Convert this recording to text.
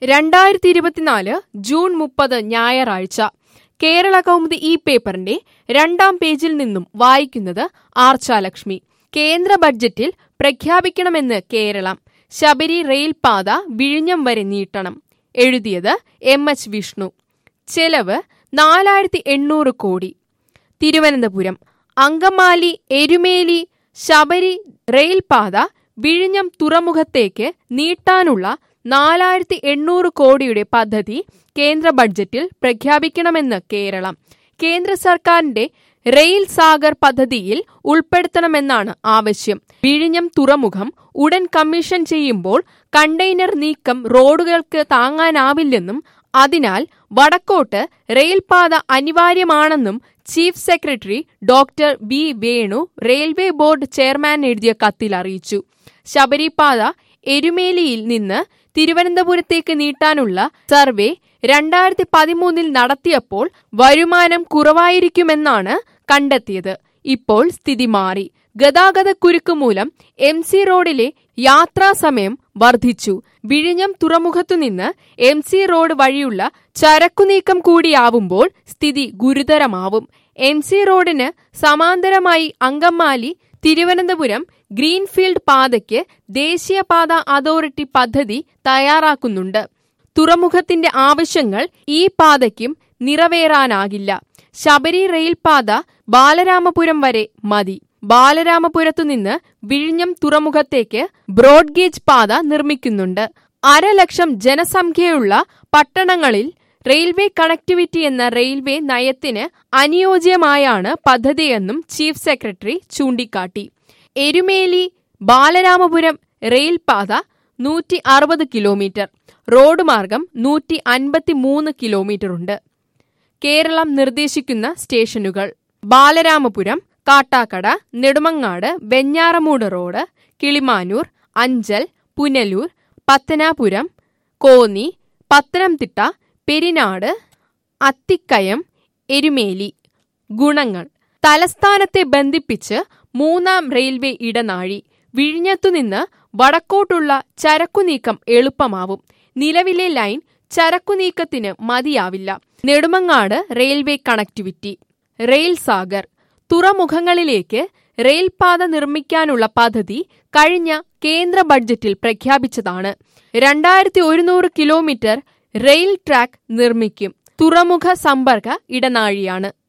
രണ്ടായിരത്തി ഇരുപത്തിനാല് ജൂൺ മുപ്പത് ഞായറാഴ്ച കേരള കൗമുദി ഈ പേപ്പറിന്റെ രണ്ടാം പേജിൽ നിന്നും വായിക്കുന്നത് ആർച്ചാലക്ഷ്മി കേന്ദ്ര ബഡ്ജറ്റിൽ പ്രഖ്യാപിക്കണമെന്ന് കേരളം ശബരി റെയിൽപാത വിഴിഞ്ഞം വരെ നീട്ടണം എഴുതിയത് എം എച്ച് വിഷ്ണു ചെലവ് നാലായിരത്തി എണ്ണൂറ് കോടി തിരുവനന്തപുരം അങ്കമാലി എരുമേലി ശബരി റെയിൽപാത വിഴിഞ്ഞം തുറമുഖത്തേക്ക് നീട്ടാനുള്ള നാലായിരത്തി എണ്ണൂറ് കോടിയുടെ പദ്ധതി കേന്ദ്ര ബഡ്ജറ്റിൽ പ്രഖ്യാപിക്കണമെന്ന് കേരളം കേന്ദ്ര സർക്കാരിന്റെ റെയിൽ സാഗർ പദ്ധതിയിൽ ഉൾപ്പെടുത്തണമെന്നാണ് ആവശ്യം വിഴിഞ്ഞം തുറമുഖം ഉടൻ കമ്മീഷൻ ചെയ്യുമ്പോൾ കണ്ടെയ്നർ നീക്കം റോഡുകൾക്ക് താങ്ങാനാവില്ലെന്നും അതിനാൽ വടക്കോട്ട് റെയിൽപാത അനിവാര്യമാണെന്നും chief secretary doctor B Venu railway board chairman എഴുതിയ കത്തിൽ അറിയിച്ചു ശബരിപാത എരുമേലിയിൽ നിന്ന് തിരുവനന്തപുരത്തേക്ക് നീട്ടാനുള്ള സർവേ രണ്ടായിരത്തി പതിമൂന്നിൽ നടത്തിയപ്പോൾ വരുമാനം കുറവായിരിക്കുമെന്നാണ് കണ്ടെത്തിയത് ഇപ്പോൾ സ്ഥിതി മാറി ഗതാഗതക്കുരുക്ക് മൂലം എം സി റോഡിലെ യാത്രാസമയം വർദ്ധിച്ചു വിഴിഞ്ഞം തുറമുഖത്തുനിന്ന് എം സി റോഡ് വഴിയുള്ള ചരക്കുനീക്കം കൂടിയാവുമ്പോൾ സ്ഥിതി ഗുരുതരമാവും എം സി റോഡിന് സമാന്തരമായി അങ്കമാലി തിരുവനന്തപുരം ഗ്രീൻഫീൽഡ് പാതയ്ക്ക് ദേശീയപാത അതോറിറ്റി പദ്ധതി തയ്യാറാക്കുന്നുണ്ട് തുറമുഖത്തിന്റെ ആവശ്യങ്ങൾ ഈ പാതയ്ക്കും നിറവേറാനാകില്ല ശബരി റെയിൽപാത ബാലരാമപുരം വരെ മതി ബാലരാമപുരത്തുനിന്ന് വിഴിഞ്ഞം തുറമുഖത്തേക്ക് ബ്രോഡ്ഗേജ് പാത നിർമ്മിക്കുന്നുണ്ട് അരലക്ഷം ജനസംഖ്യയുള്ള പട്ടണങ്ങളിൽ റെയിൽവേ കണക്ടിവിറ്റി എന്ന റെയിൽവേ നയത്തിന് അനുയോജ്യമായാണ് പദ്ധതിയെന്നും ചീഫ് സെക്രട്ടറി ചൂണ്ടിക്കാട്ടി എരുമേലി ബാലരാമപുരം റെയിൽപാത നൂറ്റി അറുപത് കിലോമീറ്റർ റോഡ് മാർഗം നൂറ്റി അൻപത്തി മൂന്ന് കിലോമീറ്റർ ഉണ്ട് കേരളം നിർദ്ദേശിക്കുന്ന സ്റ്റേഷനുകൾ ബാലരാമപുരം കാട്ടാക്കട നെടുമങ്ങാട് വെഞ്ഞാറമൂട് റോഡ് കിളിമാനൂർ അഞ്ചൽ പുനലൂർ പത്തനാപുരം കോന്നി പത്തനംതിട്ട പെരിനാട് അത്തിക്കയം എരുമേലി ഗുണങ്ങൾ തലസ്ഥാനത്തെ ബന്ധിപ്പിച്ച് മൂന്നാം റെയിൽവേ ഇടനാഴി വിഴിഞ്ഞത്തുനിന്ന് വടക്കോട്ടുള്ള ചരക്കുനീക്കം എളുപ്പമാവും നിലവിലെ ലൈൻ ചരക്കുനീക്കത്തിന് മതിയാവില്ല Nedumangad railway connectivity rail Sagar തുറമുഖങ്ങളിലേക്ക് റെയിൽപാത നിർമ്മിക്കാനുള്ള പദ്ധതി കഴിഞ്ഞ കേന്ദ്ര ബഡ്ജറ്റിൽ പ്രഖ്യാപിച്ചതാണ് രണ്ടായിരത്തി ഒരുന്നൂറ് കിലോമീറ്റർ റെയിൽ ട്രാക്ക് നിർമ്മിക്കും തുറമുഖ സമ്പർക്ക ഇടനാഴിയാണ്